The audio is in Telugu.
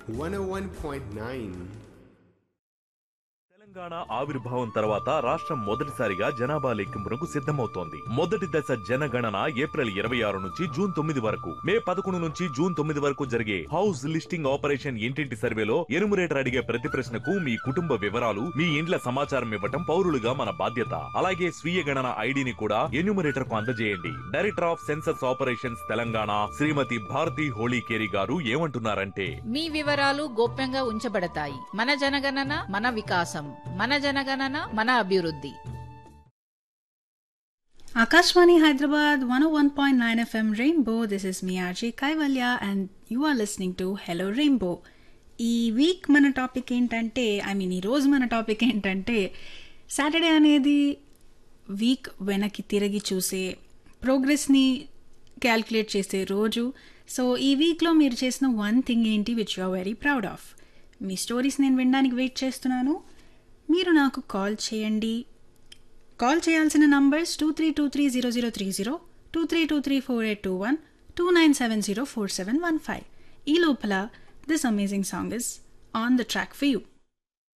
101.9 తెలంగాణ ఆవిర్భావం తర్వాత రాష్ట్రం మొదటిసారిగా జనాభా లెక్కింపునకు సిద్ధమవుతోంది మొదటి దశ జనగణన ఏప్రిల్ ఇరవై ఆరు నుంచి జూన్ తొమ్మిది వరకు మే పదకొండు నుంచి జూన్ తొమ్మిది వరకు జరిగే హౌస్ లిస్టింగ్ ఆపరేషన్ ఇంటింటి సర్వేలో ఎనుమరేటర్ అడిగే ప్రతి ప్రశ్నకు మీ కుటుంబ వివరాలు మీ ఇండ్ల సమాచారం ఇవ్వటం పౌరులుగా మన బాధ్యత అలాగే స్వీయ గణన ఐడిని కూడా ఎన్యూమరేటర్ కు అందజేయండి director of census operations Telangana Shrimati Bharati Holikeri గారు ఏమంటున్నారంటే మీ వివరాలు గోప్యంగా ఉంచబడతాయి మన జనగణన మన వికాసం మన జనగణన మన అభివృద్ధి Akashwani Hyderabad 101.9 FM Rainbow. This is me RJ Kaivalya and you are listening to Hello Rainbow. ఈ వీక్ మన టాపిక్ ఏంటంటే ఐ మీన్ ఈరోజు మన టాపిక్ ఏంటంటే సాటర్డే అనేది వీక్ వెనక్కి తిరిగి చూసే ప్రోగ్రెస్ని క్యాల్కులేట్ చేసే రోజు సో ఈ వీక్లో మీరు చేసిన వన్ థింగ్ ఏంటి which you are very proud of మీ స్టోరీస్ నేను వినడానికి వెయిట్ చేస్తున్నాను మీరు నాకు కాల్ చేయండి కాల్ చేయాల్సిన numbers two three two three zero zero three zero two three two three four eight two one two nine seven zero four seven one five ఈ లోపల this amazing song is on the track for you